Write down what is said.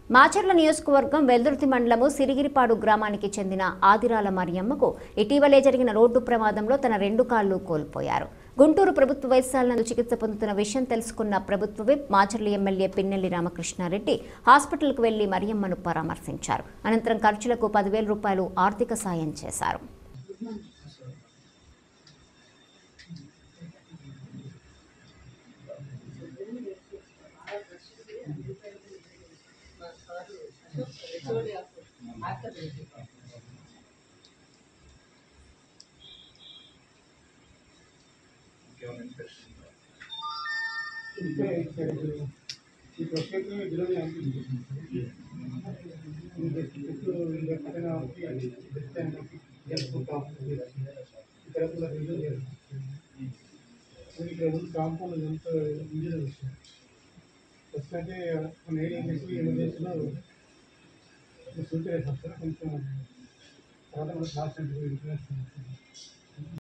మాచర్ల నియోజకవర్గం వెల్దుర్తి మండలము సిరిగిరిపాడు గ్రామానికి చెందిన ఆదిరాల మరియమ్మకు ఇటీవలే జరిగిన రోడ్డు ప్రమాదంలో తన రెండు కాళ్లు కోల్పోయారు గుంటూరు ప్రభుత్వ వైద్యశాలను చికిత్స పొందుతున్న విషయం తెలుసుకున్న ప్రభుత్వ విప్ మాచర్ల ఎమ్మెల్యే పిన్నెల్లి రామకృష్ణారెడ్డి హాస్పిటల్కు వెళ్లి మరియమ్మను పరామర్శించారు అనంతరం ఖర్చులకు పదివేల రూపాయలు ఆర్థిక సాయం చేశారు ఈ ప్రొసెస్ విలువ అనిపించింది ఇంకా పక్కన జరుపుకుంటాం ఇక్కడ కూడా రిలీవ్ చేస్తాం ఇక్కడ ముందు కాంపౌండ్ ఎంత ఇంజనీర్ విషయం ఫస్ట్ అంటే కొన్ని ఏరియా చేసి ఎమర్జెన్సీలో సూచన వేస్తాం సార్ కొంచెం తర్వాత మనకు లాస్ట్ అంటే ఇన్సూరెన్స్